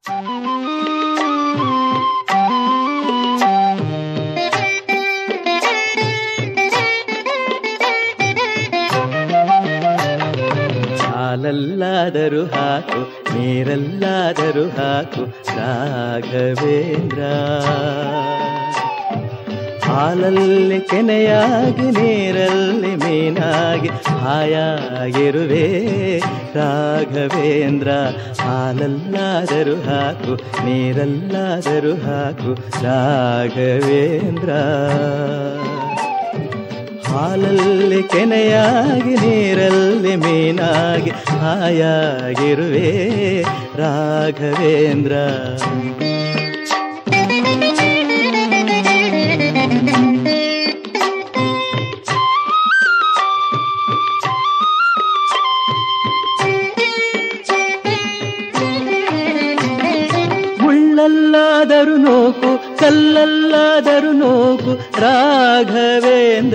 ಹಾಲಲ್ಲಾದರೂ ಹಾಕು ನೀರಲ್ಲಾದರೂ ಹಾಕು ರಾಘವೇಂದ್ರ ಹಾಲಲ್ಲಿ ಕೆನೆಯಾಗಿ ನೀರಲ್ಲಿ ಮೀನಾಗಿ ಹಾಯಾಗಿರುವೆ ರಾಘವೇಂದ್ರ ಹಾಲಲ್ಲಾದರೂ ಹಾಕು ನೀರಲ್ಲಾದರೂ ಹಾಕು ರಾಘವೇಂದ್ರ ಹಾಲಲ್ಲಿ ಕೆನೆಯಾಗಿ ನೀರಲ್ಲಿ ಮೀನಾಗಿ ಹಾಯಾಗಿರುವೆ ರಾಘವೇಂದ್ರ ಮುಳ್ಳಲ್ಲಾದರೂ ನೋಕು ಕಲ್ಲಲ್ಲಾದರೂ ನೋಕು ರಾಘವೇಂದ್ರ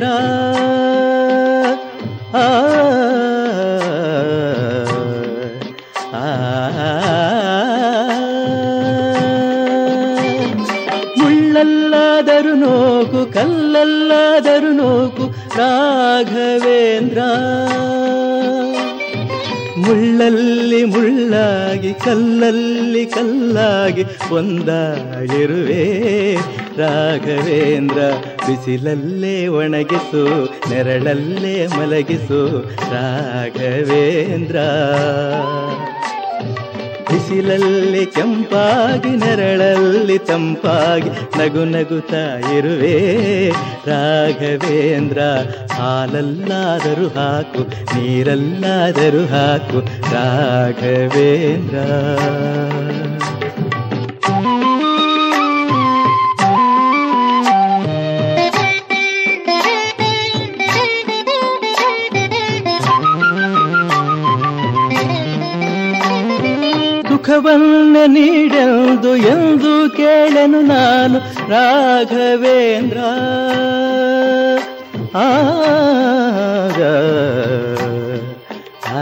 ಆ ಆ, ಮುಳ್ಳಲ್ಲಾದರೂ ನೋಕು ಕಲ್ಲಲ್ಲಾದರೂ ನೋಕು ರಾಘವೇಂದ್ರ ಮುಳ್ಳಲ್ಲಿ ಮುಳ್ಳಾಗಿ ಕಲ್ಲಲ್ಲಿ ಕಲ್ಲಾಗಿ ಒಂದಾಗಿರುವೆ ರಾಘವೇಂದ್ರ ಬಿಸಿಲಲ್ಲೇ ಒಣಗಿಸು ನೆರಳಲ್ಲೇ ಮಲಗಿಸು ರಾಘವೇಂದ್ರ ಬಿಸಿಲಲ್ಲಿ ಕೆಂಪಾಗಿ ನೆರಳಲ್ಲಿ ತಂಪಾಗಿ ನಗು ನಗುತ್ತಾ ಇರುವೆ ರಾಘವೇಂದ್ರ ಹಾಲಲ್ಲಾದರೂ ಹಾಕು ನೀರಲ್ಲಾದರೂ ಹಾಕು ರಾಘವೇಂದ್ರ ಸುಖವನ್ನ ನೀಡೆಂದು ಎಂದು ಕೇಳೆನು ನಾನು ರಾಘವೇಂದ್ರ ಆಗ ಆ,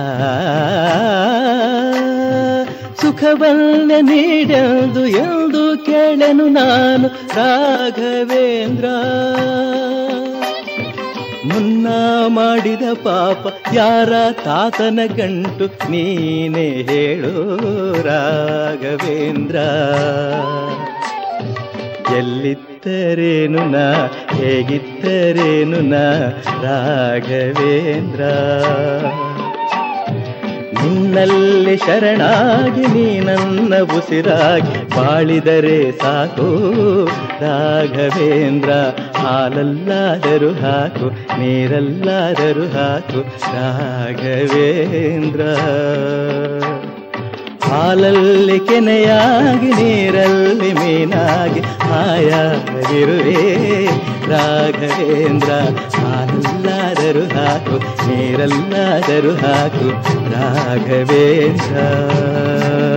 ಸುಖವನ್ನ ನೀಡೆಂದು ಎಂದು ಕೇಳೆನು ನಾನು ರಾಘವೇಂದ್ರ ಮುನ್ನ ಮಾಡಿದ ಪಾಪ ಯಾರ ತಾತನ ಗಂಟು ನೀನೇ ಹೇಳು ರಾಘವೇಂದ್ರ ಎಲ್ಲಿದ್ದರೇನು ನಾ ಹೇಗಿದ್ದರೇನು ನಾ ರಾಘವೇಂದ್ರ ನಿನ್ನಲ್ಲಿ ಶರಣಾಗಿ ನೀ ನನ್ನ ಉಸಿರಾಗಿ ಬಾಳಿದರೆ ಸಾಕು ರಾಘವೇಂದ್ರ ಹಾಲಲ್ಲಾದರೂ ಹಾಕು ನೀರಲ್ಲಾದರೂ ಹಾಕು ರಾಘವೇಂದ್ರ ಹಾಲಲ್ಲಿ ಕೆನೆಯಾಗಿ ನೀರಲ್ಲಿ ಮೀನಾಗಿ ಹಾಯಾಗಿರುವೆ ರಾಘವೇಂದ್ರ ಹಾಲಲ್ಲಾದರೂ ಹಾಕು ನೀರಲ್ಲಾದರೂ ಹಾಕು ರಾಘವೇಂದ್ರ